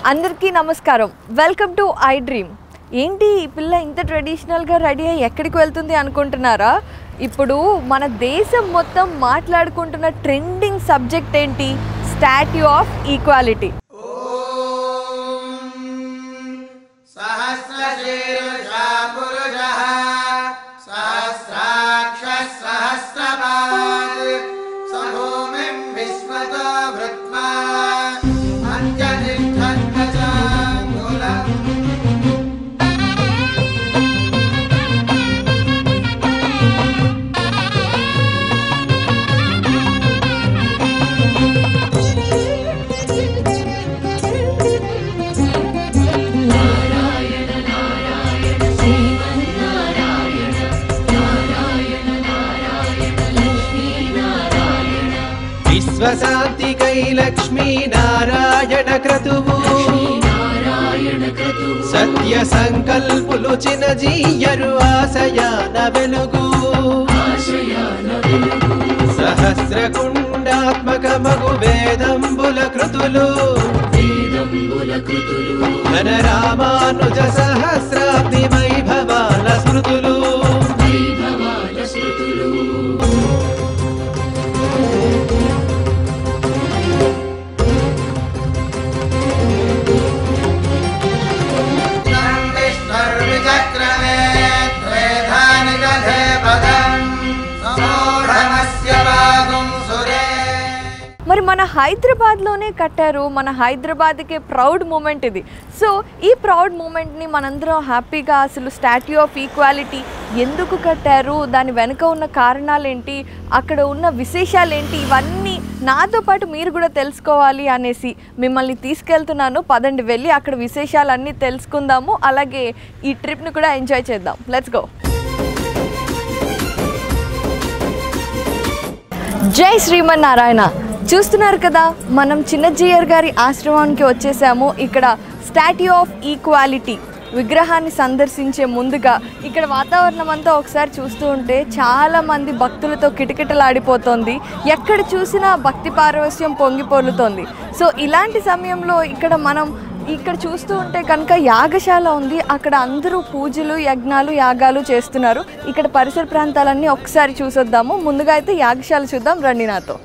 అందరికీ నమస్కారం welcome to I dream ఏంటి ఈ పిల్ల ఇంత ట్రెడిషనల్గా రెడీ అయ్యి ఎక్కడికి వెళ్తుంది అనుకుంటున్నారా ఇప్పుడు మన దేశం మొత్తం మాట్లాడుకుంటున్న ట్రెండింగ్ సబ్జెక్ట్ ఏంటి స్టాట్యూ ఆఫ్ ఈక్వాలిటీ सहस्रशीर्षा पुरुषः सहस्राक्षः सहस्रपात् स भूमिं विश्वतो भृत्वा अत्यतिष्ठन्न चाङ्गुलम् విశ్వశాంతికై లక్ష్మీ నారాయణ క్రతువు సత్య సంకల్పులు చినజీయరు ఆశయాన వెలుగు సహస్రకుండాత్మక మగు వేదంబుల కృతులు ఘన రామానుజ సహస్రాబ్ది వైభవాల స్మృతులు विचक्रमे द्वेधानि दधे पदम् समूढमस्य वागुं सुरे మరి మన హైదరాబాద్లోనే కట్టారు మన హైదరాబాద్కి ప్రౌడ్ మూమెంట్ ఇది సో ఈ ప్రౌడ్ మూమెంట్ని మనందరం హ్యాపీగా అసలు స్టాట్యూ ఆఫ్ ఈక్వాలిటీ ఎందుకు కట్టారు దాని వెనుక ఉన్న కారణాలు ఏంటి అక్కడ ఉన్న విశేషాలు ఏంటి ఇవన్నీ నాతో పాటు మీరు కూడా తెలుసుకోవాలి అనేసి మిమ్మల్ని తీసుకెళ్తున్నాను పదండి వెళ్ళి అక్కడ విశేషాలన్నీ తెలుసుకుందాము అలాగే ఈ ట్రిప్ని కూడా ఎంజాయ్ చేద్దాం లెట్స్ గో జై శ్రీమన్నారాయణ చూస్తున్నారు కదా మనం చిన్నజీయర్ గారి ఆశ్రమానికి వచ్చేసాము ఇక్కడ స్టాట్యూ ఆఫ్ ఈక్వాలిటీ విగ్రహాన్ని సందర్శించే ముందుగా ఇక్కడ వాతావరణం అంతా ఒకసారి చూస్తూ ఉంటే చాలా మంది భక్తులతో కిటకిటలాడిపోతోంది ఎక్కడ చూసినా భక్తి పారవస్యం పొంగి పొర్లుతోంది సో ఇలాంటి సమయంలో ఇక్కడ మనం ఇక్కడ చూస్తూ ఉంటే కనుక యాగశాల ఉంది అక్కడ అందరూ పూజలు యజ్ఞాలు యాగాలు చేస్తున్నారు ఇక్కడ పరిసర ప్రాంతాలన్నీ ఒకసారి చూసొద్దాము ముందుగా అయితే యాగశాల చూద్దాం రండి నాతో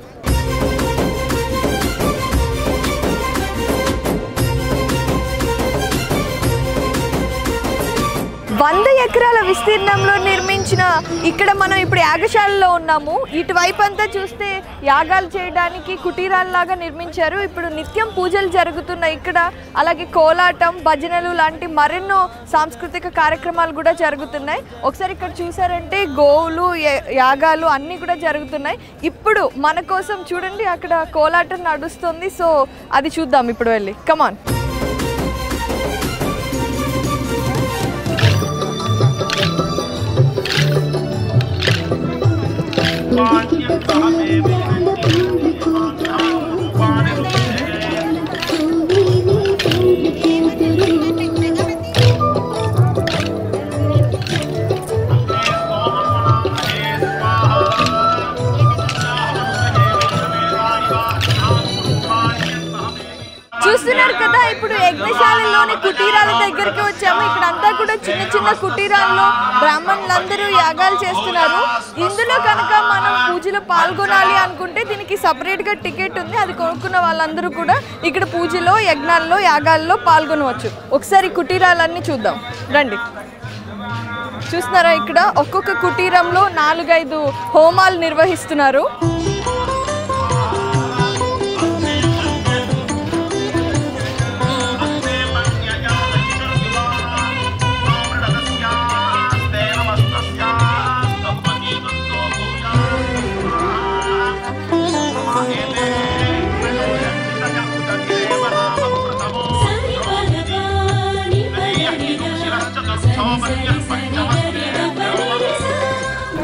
వంద ఎకరాల విస్తీర్ణంలో నిర్మించిన ఇక్కడ మనం ఇప్పుడు యాగశాలలో ఉన్నాము ఇటువైపు అంతా చూస్తే యాగాలు చేయడానికి కుటీరాల్లాగా నిర్మించారు ఇప్పుడు నిత్యం పూజలు జరుగుతున్నాయి ఇక్కడ అలాగే కోలాటం భజనలు లాంటి మరెన్నో సాంస్కృతిక కార్యక్రమాలు కూడా జరుగుతున్నాయి ఒకసారి ఇక్కడ చూసారంటే గోవులు యా- యాగాలు అన్నీ కూడా జరుగుతున్నాయి ఇప్పుడు మన కోసం చూడండి అక్కడ కోలాటం నడుస్తుంది సో అది చూద్దాం ఇప్పుడు వెళ్ళి కమాన్ చూస్తున్నారు కదా ఇప్పుడు యజ్ఞశాలలోని కుటీరాల దగ్గరికి వచ్చాము ఇక్కడ అంతా కూడా చిన్న చిన్న కుటీరాల్లో బ్రాహ్మణులందరూ యాగాలు చేస్తున్నారు ఇందులో కనుక మనం పూజలో పాల్గొనాలి అనుకుంటే దీనికి సపరేట్ గా టికెట్ ఉంది అది కొనుక్కున్న వాళ్ళందరూ కూడా ఇక్కడ పూజలో యజ్ఞాల్లో యాగాల్లో పాల్గొనవచ్చు ఒకసారి కుటీరాలన్నీ చూద్దాం రండి చూస్తున్నారా ఇక్కడ ఒక్కొక్క కుటీరంలో నాలుగైదు హోమాలు నిర్వహిస్తున్నారు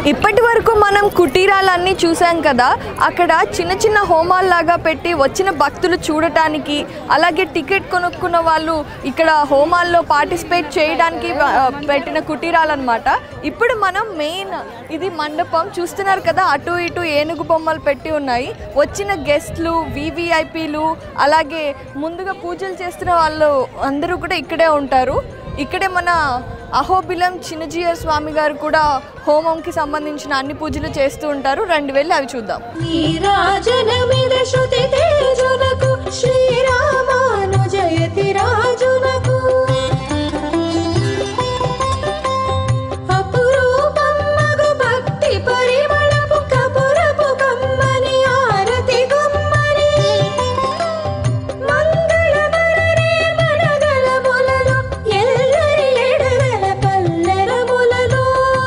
ఇప్పటి వరకు మనం కుటీరాలన్నీ చూసాం కదా అక్కడ చిన్న చిన్న హోమాల్లాగా పెట్టి వచ్చిన భక్తులు చూడటానికి అలాగే టికెట్ కొనుక్కున్న వాళ్ళు ఇక్కడ హోమాల్లో పార్టిసిపేట్ చేయడానికి ఆ, పెట్టిన కుటీరాలన్నమాట ఇప్పుడు మనం మెయిన్ ఇది మండపం చూస్తున్నారు కదా అటు ఇటు ఏనుగు బొమ్మలు పెట్టి ఉన్నాయి వచ్చిన గెస్ట్లు వివిఐపీలు అలాగే ముందుగా పూజలు చేస్తున్న వాళ్ళు అందరూ కూడా ఇక్కడే ఉంటారు ఇక్కడే మన అహోబిలం చిన్నజీయర్ స్వామి గారు కూడా హోమంకి సంబంధించిన అన్ని పూజలు చేస్తూ ఉంటారు రెండు వెళ్ళి అవి చూద్దాం నీరాజనమిద శృతి తేజునకు శ్రీరామానుజయతి రాజునకు అపురూపం మగు భక్తి పరిమళపు కపురపు కమ్మని ఆరతి గుమ్మని మంగళమరరే మనగళములలో ఎల్లరి ఎడగల పల్లెరములలో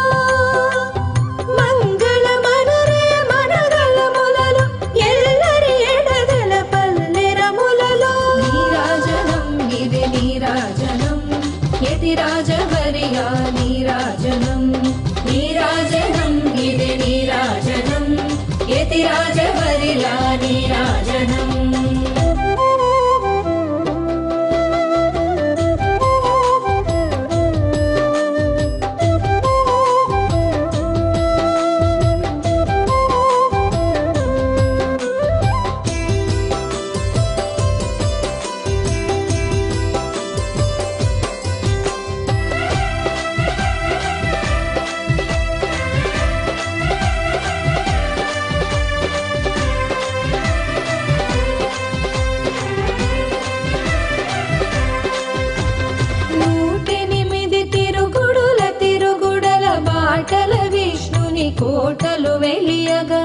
మంగళమనరే మనగళములలో ఎల్లరి ఎడగల పల్లెరములలో నీరాజనం ఇది నీరాజనం యతి రాజవర్యా నీరాజనం నీరాజనం ఇది నీరాజనం యతి రాజవర్యా నీరాజనం నూటెనిమిది తిరుగుడుల తిరుగుడల బాటల విష్ణుని కోటలు వెలియగా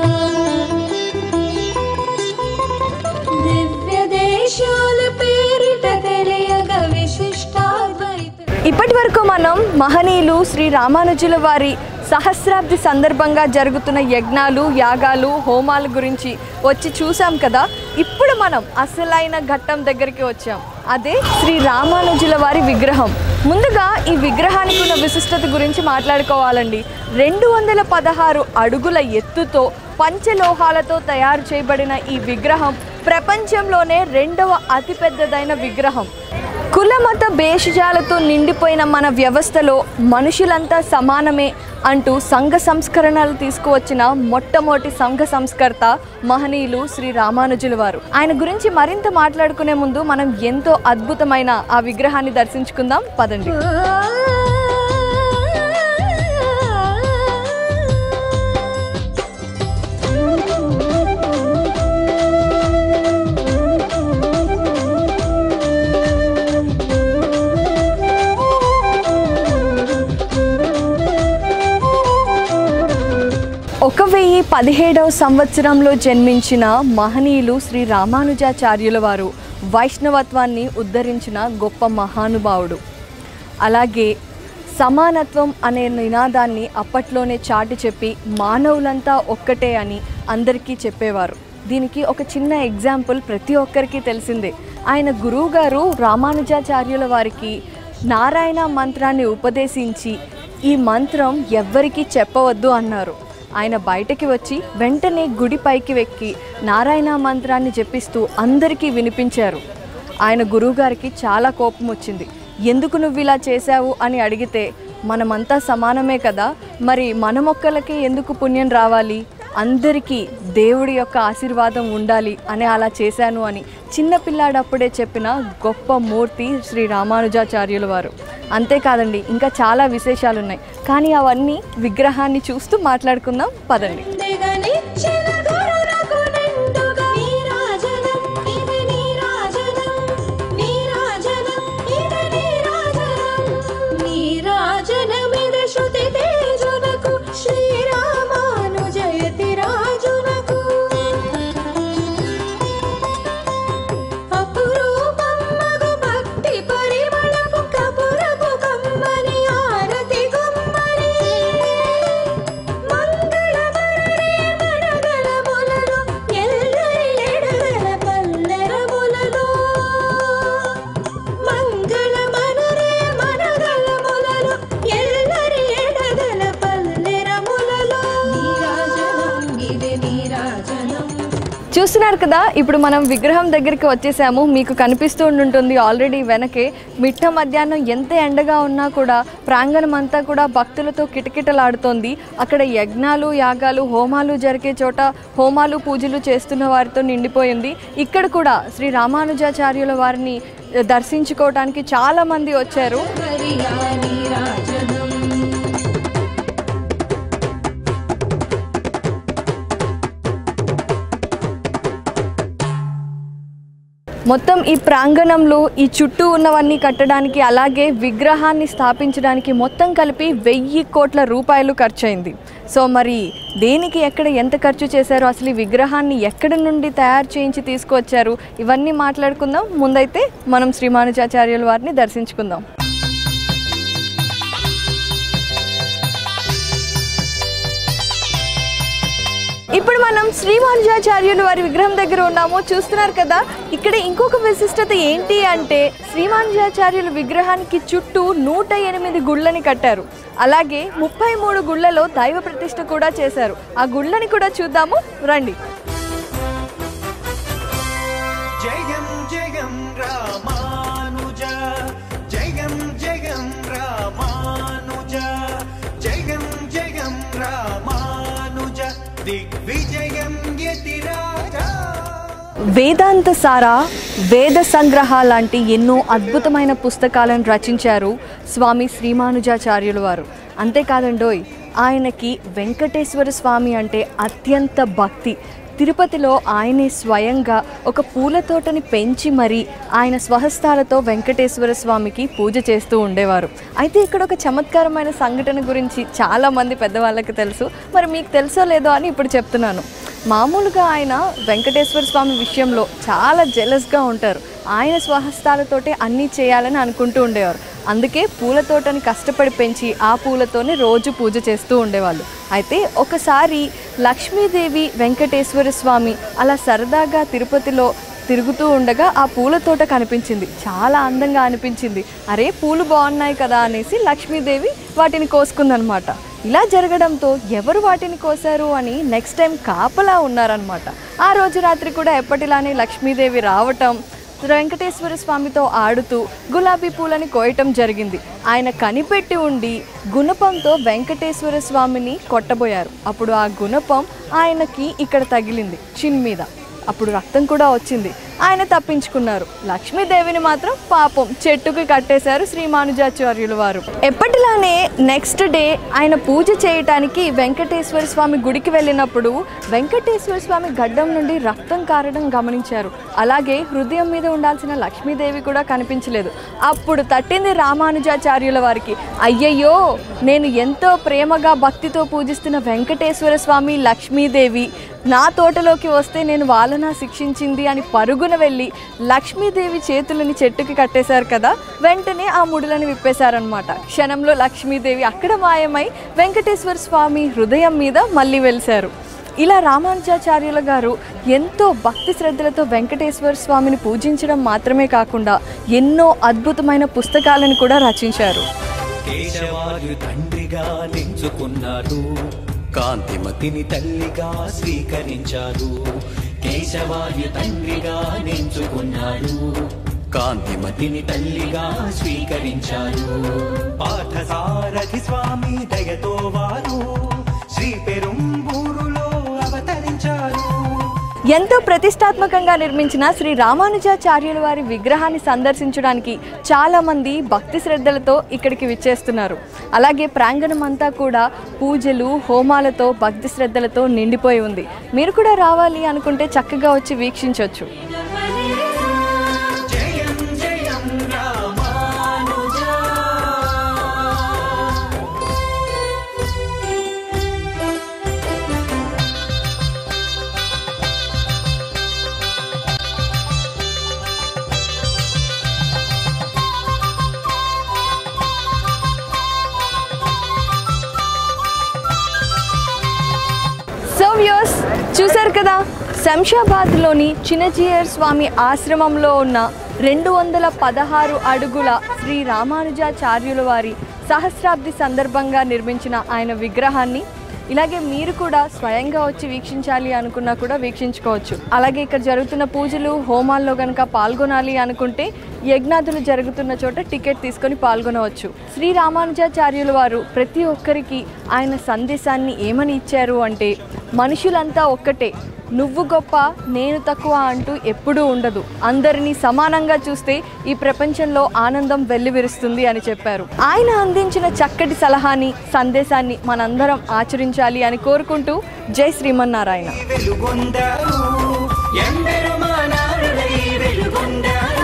దివ్య దేశాల పేరిట తెలియగా విశిష్టాద్వైత ఇప్పటి వరకు మనం మహనీయులు శ్రీ రామానుజుల వారి సహస్రాబ్ది సందర్భంగా జరుగుతున్న యజ్ఞాలు యాగాలు హోమాల గురించి వచ్చి చూసాం కదా ఇప్పుడు మనం అసలైన ఘట్టం దగ్గరికి వచ్చాం అదే శ్రీ రామానుజుల వారి విగ్రహం ముందుగా ఈ విగ్రహానికి ఉన్న విశిష్టత గురించి మాట్లాడుకోవాలండి రెండు వందల పదహారు అడుగుల ఎత్తుతో పంచలోహాలతో తయారు చేయబడిన ఈ విగ్రహం ప్రపంచంలోనే రెండవ అతిపెద్దదైన విగ్రహం కులమత భేషజాలతో నిండిపోయిన మన వ్యవస్థలో మనుషులంతా సమానమే అంటూ సంఘ సంస్కరణలు తీసుకువచ్చిన మొట్టమొదటి సంఘ సంస్కర్త మహనీయులు శ్రీ రామానుజుల వారు ఆయన గురించి మరింత మాట్లాడుకునే ముందు మనం ఎంతో అద్భుతమైన ఆ విగ్రహాన్ని దర్శించుకుందాం పదండి ఒక వెయ్యి పదిహేడవ సంవత్సరంలో జన్మించిన మహనీయులు శ్రీ రామానుజాచార్యుల వారు వైష్ణవత్వాన్ని ఉద్ధరించిన గొప్ప మహానుభావుడు అలాగే సమానత్వం అనే నినాదాన్ని అప్పట్లోనే చాటి చెప్పి మానవులంతా ఒక్కటే అని అందరికీ చెప్పేవారు దీనికి ఒక చిన్న ఎగ్జాంపుల్ ప్రతి ఒక్కరికి తెలిసిందే ఆయన గురువుగారు రామానుజాచార్యుల వారికి నారాయణ మంత్రాన్ని ఉపదేశించి ఈ మంత్రం ఎవ్వరికీ చెప్పవద్దు అన్నారు ఆయన బయటకి వచ్చి వెంటనే గుడి పైకి వెక్కి నారాయణ మంత్రాన్ని జపిస్తూ అందరికీ వినిపించారు ఆయన గురువుగారికి చాలా కోపం వచ్చింది ఎందుకు నువ్వు ఇలా చేశావు అని అడిగితే మనమంతా సమానమే కదా మరి మన మొక్కలకి ఎందుకు పుణ్యం రావాలి అందరికీ దేవుడి యొక్క ఆశీర్వాదం ఉండాలి అని అలా చేశాను అని చిన్న పిల్లాడప్పుడే చెప్పిన గొప్ప మూర్తి శ్రీ రామానుజాచార్యుల వారు అంతేకాదండి ఇంకా చాలా విశేషాలు ఉన్నాయి కానీ అవన్నీ విగ్రహాన్ని చూస్తూ మాట్లాడుకుందాం పదండి దిగనిచ్చిన గురునకు నిండుగా నీరాజనం ఇది నీరాజనం నీరాజనం ఇది నీరాజనం నీరాజనమిద శృతి తేజునకు శ్రీరామానుజయతి రాజునకు అపురూపం మగు భక్తి పరిమళపు కపురపు కమ్మని ఆరతి గుమ్మని మంగళమరరే చూస్తున్నారు కదా ఇప్పుడు మనం విగ్రహం దగ్గరికి వచ్చేసాము మీకు కనిపిస్తూ ఉంటుంది ఆల్రెడీ వెనకే మిట్ట మధ్యాహ్నం ఎంత ఎండగా ఉన్నా కూడా ప్రాంగణం అంతా కూడా భక్తులతో కిటకిటలాడుతోంది అక్కడ యజ్ఞాలు యాగాలు హోమాలు జరిగే చోట హోమాలు పూజలు చేస్తున్న వారితో నిండిపోయింది ఇక్కడ కూడా శ్రీ రామానుజాచార్యుల వారిని దర్శించుకోవడానికి చాలా మంది వచ్చారు హరియాని రాజనం మొత్తం ఈ ప్రాంగణంలో ఈ చుట్టూ ఉన్నవన్నీ కట్టడానికి అలాగే విగ్రహాన్ని స్థాపించడానికి మొత్తం కలిపి వెయ్యి కోట్ల రూపాయలు ఖర్చయింది సో మరి దేనికి ఎక్కడ ఎంత ఖర్చు చేశారో అసలు ఈ విగ్రహాన్ని ఎక్కడి నుండి తయారు చేయించి తీసుకొచ్చారు ఇవన్నీ మాట్లాడుకుందాం ముందైతే మనం శ్రీమానుజాచార్యుల వారిని దర్శించుకుందాం ఇప్పుడు మనం శ్రీమానుజాచార్యులు వారి విగ్రహం దగ్గర ఉన్నాము చూస్తున్నారు కదా ఇక్కడ ఇంకొక విశిష్టత ఏంటి అంటే శ్రీమానుజాచార్యుల విగ్రహానికి చుట్టూ నూట ఎనిమిది గుళ్ళని కట్టారు అలాగే ముప్పై మూడు గుళ్ళలో దైవ ప్రతిష్ఠ కూడా చేశారు ఆ గుళ్ళని కూడా చూద్దాము రండి జయం జయం రామానుజ జయం జయం రామానుజ జయం జయం రామానుజ దిగ్విజయం యతిరాజా వేదాంత సారా వేద సంగ్రహ లాంటి ఎన్నో అద్భుతమైన పుస్తకాలను రచించారు స్వామి శ్రీమానుజాచార్యుల వారు అంతేకాదండోయ్ ఆయనకి వెంకటేశ్వర స్వామి అంటే అత్యంత భక్తి తిరుపతిలో ఆయనే స్వయంగా ఒక పూల తోటని పెంచి మరీ ఆయన స్వహస్తాలతో వెంకటేశ్వర స్వామికి పూజ చేస్తూ ఉండేవారు అయితే ఇక్కడ ఒక చమత్కారమైన సంఘటన గురించి చాలామంది పెద్దవాళ్ళకి తెలుసు మరి మీకు తెలుసో లేదో అని ఇప్పుడు చెప్తున్నాను మామూలుగా ఆయన వెంకటేశ్వర స్వామి విషయంలో చాలా జెలస్గా ఉంటారు ఆయన స్వహస్తాలతోటే అన్నీ చేయాలని అనుకుంటూ ఉండేవారు అందుకే పూల తోటని కష్టపడి పెంచి ఆ పూలతోనే రోజు పూజ చేస్తూ ఉండేవాళ్ళు అయితే ఒకసారి లక్ష్మీదేవి వెంకటేశ్వర స్వామి అలా సరదాగా తిరుపతిలో తిరుగుతూ ఉండగా ఆ పూల తోట కనిపించింది చాలా అందంగా అనిపించింది అరే పూలు బాగున్నాయి కదా అనేసి లక్ష్మీదేవి వాటిని కోసుకుందనమాట ఇలా జరగడంతో ఎవరు వాటిని కోసారు అని నెక్స్ట్ టైం కాపలా ఉన్నారనమాట ఆ రోజు రాత్రి కూడా ఎప్పటిలానే లక్ష్మీదేవి రావటం వెంకటేశ్వర స్వామితో ఆడుతూ గులాబీ పూలని కోయటం జరిగింది ఆయన కనిపెట్టి ఉండి గుణపంతో వెంకటేశ్వర స్వామిని కొట్టబోయారు అప్పుడు ఆ గుణపం ఆయనకి ఇక్కడ తగిలింది చిన్ మీద అప్పుడు రక్తం కూడా వచ్చింది ఆయన తప్పించుకున్నారు లక్ష్మీదేవిని మాత్రం పాపం చెట్టుకి కట్టేశారు శ్రీమానుజాచార్యులు వారు ఎప్పటిలానే నెక్స్ట్ డే ఆయన పూజ చేయటానికి వెంకటేశ్వర స్వామి గుడికి వెళ్ళినప్పుడు వెంకటేశ్వర స్వామి గడ్డం నుండి రక్తం కారడం గమనించారు అలాగే హృదయం మీద ఉండాల్సిన లక్ష్మీదేవి కూడా కనిపించలేదు అప్పుడు తట్టింది రామానుజాచార్యుల వారికి అయ్యయ్యో నేను ఎంతో ప్రేమగా భక్తితో పూజిస్తున్న వెంకటేశ్వర స్వామి లక్ష్మీదేవి నా తోటలోకి వస్తే నేను వాళ్ళనా శిక్షించింది అని పరుగున వెళ్ళి లక్ష్మీదేవి చేతులని చెట్టుకి కట్టేశారు కదా వెంటనే ఆ ముడులను విప్పేశారనమాట క్షణంలో లక్ష్మీదేవి అక్కడ మాయమై వెంకటేశ్వర స్వామి హృదయం మీద మళ్ళీ వెలిశారు ఇలా రామానుజాచార్యుల గారు ఎంతో భక్తి శ్రద్ధలతో వెంకటేశ్వర స్వామిని పూజించడం మాత్రమే కాకుండా ఎన్నో అద్భుతమైన పుస్తకాలను కూడా రచించారు కేశవాయు తండ్రిగా నించుకున్నారు కాంతిమతిని తల్లిగా స్వీకరించారు కేశవాయు తండ్రిగా నించుకున్నారు కాంతిమతిని తల్లిగా స్వీకరించారు పాఠసారథి స్వామి దయతో వారు శ్రీ పెరుంబూరులో అవతరించారు ఎంతో ప్రతిష్టాత్మకంగా నిర్మించిన శ్రీ రామానుజాచార్యుల వారి విగ్రహాన్ని సందర్శించడానికి చాలామంది భక్తి శ్రద్ధలతో ఇక్కడికి విచ్చేస్తున్నారు అలాగే ప్రాంగణం అంతా కూడా పూజలు హోమాలతో భక్తి శ్రద్ధలతో నిండిపోయి ఉంది మీరు కూడా రావాలి అనుకుంటే చక్కగా వచ్చి వీక్షించవచ్చు జయం జయం రామానుజ సో వ్యూస్ చూశారు కదా శంషాబాద్లోని చిన్నజీయర్ స్వామి ఆశ్రమంలో ఉన్న రెండు వందల పదహారు అడుగుల శ్రీ రామానుజాచార్యుల వారి సహస్రాబ్ది సందర్భంగా నిర్మించిన ఆయన విగ్రహాన్ని ఇలాగే మీరు కూడా స్వయంగా వచ్చి వీక్షించాలి అనుకున్నా కూడా వీక్షించుకోవచ్చు అలాగే ఇక్కడ జరుగుతున్న పూజలు హోమాల్లో కనుక పాల్గొనాలి అనుకుంటే యజ్ఞాదులు జరుగుతున్న చోట టికెట్ తీసుకొని పాల్గొనవచ్చు శ్రీ రామానుజాచార్యుల వారు ప్రతి ఒక్కరికి ఆయన సందేశాన్ని ఏమని ఇచ్చారు అంటే మనుషులంతా ఒక్కటే నువ్వు గొప్ప నేను తక్కువ అంటూ ఎప్పుడూ ఉండదు అందరినీ సమానంగా చూస్తే ఈ ప్రపంచంలో ఆనందం వెల్లివిరుస్తుంది అని చెప్పారు ఆయన అందించిన చక్కటి సలహాని సందేశాన్ని మనందరం ఆచరించాలి అని కోరుకుంటూ జై శ్రీమన్నారాయణ వెలుగొందారు ఎందరు మానారులై వెలుగొందారు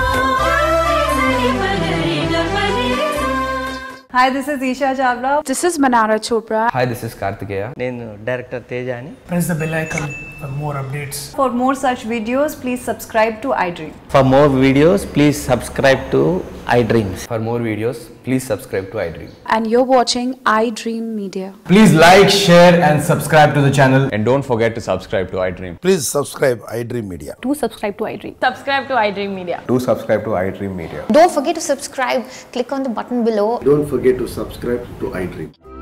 Hi, this is Isha Chavla. This is Manara Chopra. Hi this is Karthikeya నేను డైరెక్టర్ తేజ అని press the bell icon for more updates. For more such videos, please subscribe to iDream. For more videos please subscribe to iDreams for more videos please subscribe to iDream And you're watching iDream Media. Please like, share, and subscribe to the channel. And don't forget to subscribe to iDream Please subscribe iDream Media. Do subscribe to iDream. Subscribe to iDream media to subscribe to iDream media Don't forget to subscribe. Click on the button below Don't forget to subscribe to iDream.